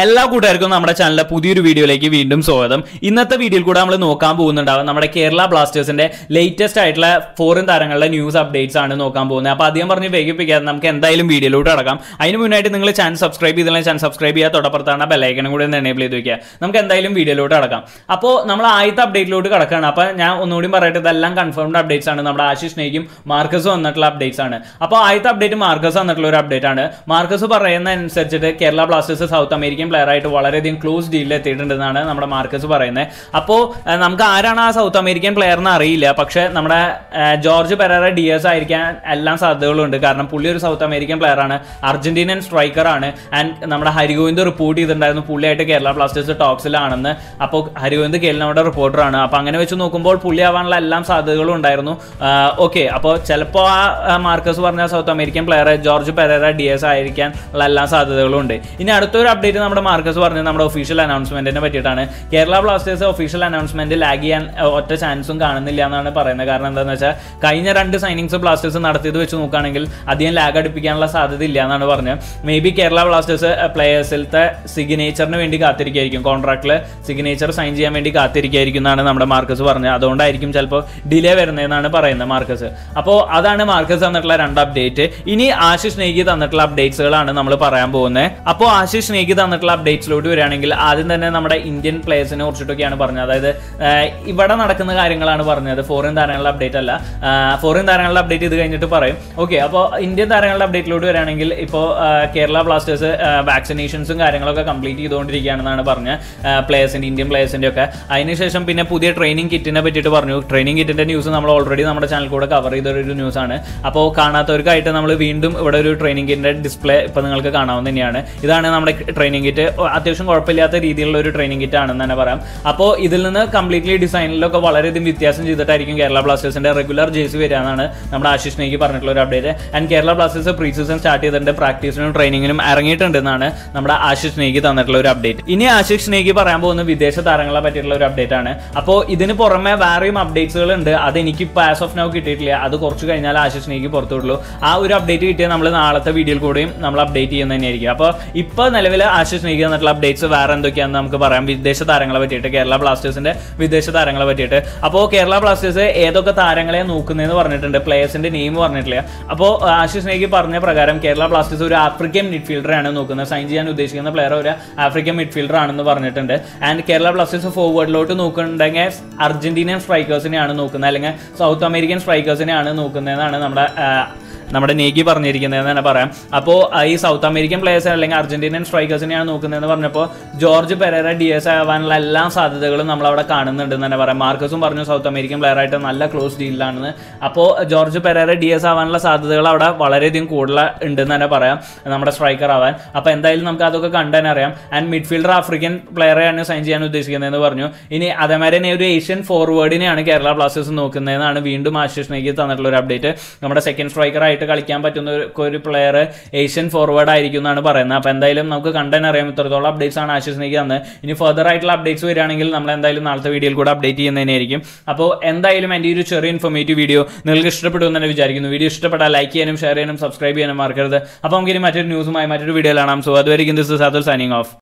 എല്ലാ കൂട്ടുകാർക്കും നമ്മുടെ ചാനലിലെ പുതിയൊരു വീഡിയോയിലേക്ക് വീണ്ടും സ്വാഗതം ഇന്നത്തെ വീഡിയോയിൽ കൂടെ നമ്മൾ നോക്കാൻ പോകുന്നുണ്ടാവും നമ്മുടെ കേരള ബ്ലാസ്റ്റേഴ്സിന്റെ ലേറ്റസ്റ്റ് ആയിട്ടുള്ള ഫോറിൻ താരങ്ങളുടെ ന്യൂസ് അപ്ഡേറ്റ്സ് ആണ് നോക്കാൻ പോകുന്നത് അപ്പോൾ അധികം പറഞ്ഞ് വേഗിപ്പിക്കാതെ നമുക്ക് എന്തായാലും വീഡിയോയിലോട്ട് അടക്കാം അതിന് മുന്നായിട്ട് നിങ്ങൾ ചാനൽ സബ്സ്ക്രൈബ് ചെയ്തില്ലെങ്കിൽ ചാനൽ സബ്സ്ക്രൈബ് ചെയ്യുക തൊട്ടപ്പുറത്താണ് ബെല്ലൈക്കനും കൂടി ഒന്ന് എനേബിൾ ചെയ്ത് വെക്കുക നമുക്ക് എന്തായാലും വീഡിയോയിലോട്ട് അടക്കാം അപ്പോൾ നമ്മൾ ആദ്യത്തെ അപ്ഡേറ്റിലോട്ട് കിടക്കുകയാണ് അപ്പോൾ ഞാൻ ഒന്നുകൂടി പറയട്ടെ ഇതെല്ലാം കൺഫേംഡ് അപ്ഡേറ്റ്സ് ആണ് നമ്മുടെ ആശിഷ് നെയ്ക്കും മാർക്കസ് വന്നിട്ടുള്ള അപ്ഡേറ്റ്സ് ആണ് അപ്പോൾ ആദ്യത്തെ അപ്ഡേറ്റ് മാർക്കസ് വന്നിട്ടുള്ള ഒരു അപ്ഡേറ്റ് ആണ് മാർക്കസ് പറയുന്ന അനുസരിച്ചിട്ട് Kerala Blasters South American player ആയിട്ട് വളരെയധികം ക്ലോസ് ഡീലിൽ എത്തിയിട്ടുണ്ടെന്നാണ് നമ്മുടെ മാർക്കസ് പറയുന്നത് അപ്പോൾ നമുക്ക് ആരാണ് ആ സൗത്ത് അമേരിക്കൻ പ്ലെയർ എന്ന് അറിയില്ല പക്ഷേ നമ്മുടെ ആ, ജോർജ് പെരേറ ഡി എസ് ആയിരിക്കാൻ എല്ലാം സാധ്യതകളുണ്ട് കാരണം പുള്ളി ഒരു സൗത്ത് അമേരിക്കൻ പ്ലെയർ ആണ് അർജന്റീനൻ സ്ട്രൈക്കർ ആണ് ആൻഡ് നമ്മുടെ ഹരിഗോവിന്ദ് റിപ്പോർട്ട് ചെയ്തിട്ടുണ്ടായിരുന്നു പുള്ളിയായിട്ട് കേരള ബ്ലാസ്റ്റേഴ്സ് ടോക്സിലാണെന്ന് അപ്പോൾ ഹരിഗോവിന്ദ് കേരള നമ്മുടെ റിപ്പോർട്ടറാണ് അപ്പോൾ അങ്ങനെ വെച്ച് നോക്കുമ്പോൾ പുള്ളി ആവാനുള്ള എല്ലാം സാധ്യതകളും ഉണ്ടായിരുന്നു ഓക്കെ അപ്പോൾ ചിലപ്പോൾ ആ ആ, മാർക്കസ് പറഞ്ഞ South American player Jorge Pereyra Diaz ആയിരിക്കാൻ ഉള്ള എല്ലാ സാധ്യതകളും ഉണ്ട് ഇനി അടുത്തൊരു അപ്ഡേറ്റ് നമ്മുടെ മാർക്കസ് പറഞ്ഞത് നമ്മുടെ ഒഫീഷ്യൽ അനൗൺസ്മെന്റിനെ പറ്റിയിട്ടാണ് Kerala Blasters official announcement lag ചെയ്യാൻ ആ, ഒറ്റ ചാൻസും കാണുന്നില്ല എന്നാണ് പറയുന്നത് കാരണം എന്താണെന്ന് വെച്ചാൽ കഴിഞ്ഞ രണ്ട് സൈനിങ്സ് ബ്ലാസ്റ്റേഴ്സ് നടത്തിയത് വെച്ച് നോക്കുകയാണെങ്കിൽ അധികം ലാഗ് അടുപ്പിക്കാനുള്ള സാധ്യത ഇല്ല എന്നാണ് പറഞ്ഞത് മേ ബി കേരള ബ്ലാസ്റ്റേഴ്സ് പ്ലേയേഴ്സിലത്തെ സിഗ്നേച്ചറിന് വേണ്ടി കാത്തിരിക്കുകയായിരിക്കും കോൺട്രാക്റ്റിൽ സിഗ്നേച്ചർ സൈൻ ചെയ്യാൻ വേണ്ടി കാത്തിരിക്കുകയായിരിക്കും എന്നാണ് നമ്മുടെ മാർക്കസ് പറഞ്ഞത് അതുകൊണ്ടായിരിക്കും ചിലപ്പോൾ ഡിലേ വരുന്നതെന്നാണ് പറയുന്നത് മാർക്കസ് അപ്പോൾ അതാണ് മാർക്കസ് തന്നിട്ടുള്ള രണ്ട് അപ്ഡേറ്റ് ഇനി ആശിഷ് നേഗി തന്നിട്ടുള്ള അപ്ഡേറ്റ്സുകളാണ് നമ്മൾ പറയാൻ പോകുന്നത് അപ്പോൾ ആശിഷ് നേഗി തന്നിട്ടുള്ള അപ്ഡേറ്റ്സിലോട്ട് വരികയാണെങ്കിൽ ആദ്യം തന്നെ നമ്മുടെ ഇന്ത്യൻ പ്ലേയേഴ്സിനെ കുറിച്ചിട്ടൊക്കെയാണ് പറഞ്ഞത് അതായത് ആഹ്, ഇവിടെ നടക്കുന്ന കാര്യങ്ങളാണ് പറഞ്ഞത് ഫോറിൻ താരങ്ങളുടെ അപ്ഡേറ്റ് അല്ല ഫോറിൻ താരങ്ങളുടെ അപ്ഡേറ്റ് ഇത് കഴിഞ്ഞിട്ട് പറയും ഓക്കെ അപ്പോൾ ഇന്ത്യൻ താരങ്ങളുടെ അപ്ഡേറ്റിലോട്ട് വരികയാണെങ്കിൽ ഇപ്പോൾ കേരള ബ്ലാസ്റ്റേഴ്സ് വാക്സിനേഷൻസും കാര്യങ്ങളൊക്കെ കംപ്ലീറ്റ് ചെയ്തുകൊണ്ടിരിക്കുകയാണെന്നാണ് പറഞ്ഞ പ്ലേയേഴ്സിൻ്റെ ഇന്ത്യൻ പ്ലേയേഴ്സിൻ്റെ ഒക്കെ അതിനുശേഷം പിന്നെ പുതിയ ട്രെയിനിങ് കിറ്റിനെ പറ്റിയിട്ട് പറഞ്ഞു ട്രെയിനിങ് കിറ്റിൻ്റെ ന്യൂസ് നമ്മൾ ഓൾറെഡി നമ്മുടെ ചാനൽ കൂടെ കവർ ചെയ്ത ഒരു ന്യൂസാണ് അപ്പോൾ കാണാത്തവർക്കായിട്ട് നമ്മൾ വീണ്ടും ഇവിടെ ഒരു ട്രെയിനിങ് കിറ്റിൻ്റെ ഡിസ്പ്ലേ ഇപ്പോൾ നിങ്ങൾക്ക് കാണാവുന്ന തന്നെയാണ് ഇതാണ് നമ്മുടെ ട്രെയിനിങ് കിറ്റ് അത്യാവശ്യം കുഴപ്പമില്ലാത്ത രീതിയിലുള്ള ഒരു ട്രെയിനിങ് കിറ്റ് ആണെന്ന് തന്നെ പറയാം അപ്പോൾ ഇതിൽ നിന്ന് കംപ്ലീറ്റ്ലി ഡിസൈനിലൊക്കെ വളരെയധികം വ്യത്യാസം ചെയ്തിട്ടായിരിക്കും കേരള ബ്ലാസ്റ്റേഴ്സിന്റെ റെഗുലർ ജേഴ്സി വരിക എന്നാണ് നമ്മുടെ ആശിഷ് നേക്ക് പറഞ്ഞിട്ടുള്ള ഒരു update and Kerala Blasters pre season start ചെയ്തിട്ടുണ്ട് പ്രാക്ടീസിനും ട്രെയിനിങ്ങിനും ഇറങ്ങിയിട്ടുണ്ടെന്നാണ് നമ്മുടെ ആശിഷ് നേക്ക് തന്നിട്ടുള്ള ഒരു അപ്ഡേറ്റ് ഇനി ആശിഷ് നേക്ക് പറയാൻ പോകുന്ന വിദേശ താരങ്ങളെ പറ്റിയിട്ടുള്ള ഒരു അപ്ഡേറ്റ് ആണ് അപ്പോൾ ഇതിന് പുറമെ വേറെയും അപ്ഡേറ്റ്സുകൾ ഉണ്ട് അത് എനിക്ക് ഇപ്പോൾ ആസ് ഓഫ് നൗ കിട്ടിയിട്ടില്ല അത് കുറച്ച് കഴിഞ്ഞാൽ ആശിഷ് നേക്ക് പുറത്തു വിടുള്ളൂ ആ ഒരു അപ്ഡേറ്റ് കിട്ടിയാൽ നമ്മൾ നാളത്തെ വീഡിയോയിൽ കൂടെയും നമ്മൾ അപ്ഡേറ്റ് ചെയ്യുന്നത് തന്നെയായിരിക്കും അപ്പോൾ ഇപ്പോൾ നിലവിൽ ആശിഷ് നേക്ക് തന്നിട്ടുള്ള അപ്ഡേറ്റ്സ് വേറെ എന്തൊക്കെയാണെന്ന് നമുക്ക് പറയാം വിദേശ താരങ്ങളെ പറ്റിയിട്ട് കേരള ബ്ലാസ്റ്റേഴ്സിന്റെ വിദേശ താരങ്ങളെ പറ്റിയിട്ട് അപ്പോൾ കേരള ബ്ലാസ്റ്റേഴ്സ് ഏതൊക്കെ താരങ്ങളെ നോക്കുന്നതെന്ന് പറഞ്ഞിട്ടുണ്ട് പ്ലേയേഴ്സിന്റെ നെയിം പറഞ്ഞിട്ടില്ല അപ്പോൾ ആശിഷ് നേക്ക് പറഞ്ഞ പ്രകാരം കേരള ബ്ലാസ്റ്റേഴ്സ് ഒരു ആഫ്രിക്കൻ മിഡ്ഫീൽഡർ ആണ് നോക്കുന്നത് സൈൻ ചെയ്യാൻ ഉദ്ദേശിക്കുന്ന പ്ലെയർ ഒരു ആഫ്രിക്കൻ മിഡ്ഫീൽഡർ ആണെന്ന് പറഞ്ഞിട്ടുണ്ട് ആൻഡ് കേരള ബ്ലാസ്റ്റേഴ്സ് ഫോർവേഡിലോട്ട് നോക്കുന്നുണ്ടെങ്കിൽ അർജന്റീനിയൻ സ്ട്രൈക്കേഴ്സിനെയാണ് നോക്കുന്നത് അല്ലെങ്കിൽ സൗത്ത് അമേരിക്കൻ സ്ട്രൈക്കേഴ്സിനെയാണ് നോക്കുന്നതെന്നാണ് നമ്മുടെ ആ, നമ്മുടെ നേഗി പറഞ്ഞിരിക്കുന്നത് തന്നെ പറയാം അപ്പോൾ ഈ സൗത്ത് അമേരിക്കൻ പ്ലേയേഴ്സ് അല്ലെങ്കിൽ അർജന്റീനൻ സ്ട്രൈക്കേഴ്സിനെയാണ് നോക്കുന്നതെന്ന് പറഞ്ഞപ്പോൾ ജോർജ് പെരേര ഡി എസ് ആവാനുള്ള എല്ലാ സാധ്യതകളും നമ്മൾ അവിടെ കാണുന്നുണ്ട് എന്ന് തന്നെ പറയാം മാർക്കസും പറഞ്ഞു സൗത്ത് അമേരിക്കൻ പ്ലെയർ ആയിട്ട് നല്ല ക്ലോസ് ഡീലിലാണെന്ന് അപ്പോൾ ജോർജ് പെരേര ഡി എസ് ആവാനുള്ള സാധ്യതകൾ അവിടെ വളരെയധികം കൂടുതൽ ഉണ്ടെന്ന് തന്നെ പറയാം നമ്മുടെ സ്ട്രൈക്കർ ആവാൻ അപ്പോൾ എന്തായാലും നമുക്ക് അതൊക്കെ കണ്ടു തന്നെ അറിയാം ആൻഡ് മിഡ്ഫീൽഡർ ആഫ്രിക്കൻ പ്ലെയറെയാണ് സൈൻ ചെയ്യാൻ ഉദ്ദേശിക്കുന്നതെന്ന് പറഞ്ഞു ഇനി അതേമാതിരി തന്നെ ഒരു ഏഷ്യൻ ഫോർവേഡിനെയാണ് കേരള ബ്ലാസ്റ്റേഴ്സ് നോക്കുന്നതെന്നാണ് വീണ്ടും ആശിഷ് നേഗി തന്നിട്ടുള്ള ഒരു അപ്ഡേറ്റ് നമ്മുടെ സെക്കൻഡ് സ്ട്രൈക്കർ ആയിട്ട് കളിക്കാൻ പറ്റുന്ന ഒരു- ഒരു പ്ലെയർ ഏഷ്യൻ ഫോർവേഡ് ആയിരിക്കും എന്നാണ് പറയുന്നത് അപ്പോൾ എന്തായാലും നമുക്ക് കണ്ടൻ അറിയാം ഇത്രത്തോളം അപ്ഡേറ്റ്സ് ആണ് ആശിഷ് നേഗി തന്നത് ഇനി ഫർദർ ആയിട്ടുള്ള അപ്ഡേറ്റ്സ് വരികയാണെങ്കിൽ നമ്മൾ എന്തായാലും നാളത്തെ വീഡിയോയിൽ കൂടെ അപ്ഡേറ്റ് ചെയ്യുന്നതിനായിരിക്കും അപ്പോൾ എന്തായാലും എൻ്റെ ഈ ഒരു ചെറിയ ഇൻഫോർമേറ്റീവ് വീഡിയോ നിങ്ങൾക്ക് ഇഷ്ടപ്പെടുമെന്ന് തന്നെ വിചാരിക്കുന്നു വീഡിയോ ഇഷ്ടപ്പെട്ടാൽ ലൈക്ക് ചെയ്യാനും ഷെയർ ചെയ്യാനും സബ്സ്ക്രൈബ് ചെയ്യാനും മറക്കരുത് അപ്പോൾ നമുക്ക് ഇനി മറ്റൊരു ന്യൂസുമായി മറ്റൊരു വീഡിയോ കാണാം സോ അതുവരെയും this is Athul signing of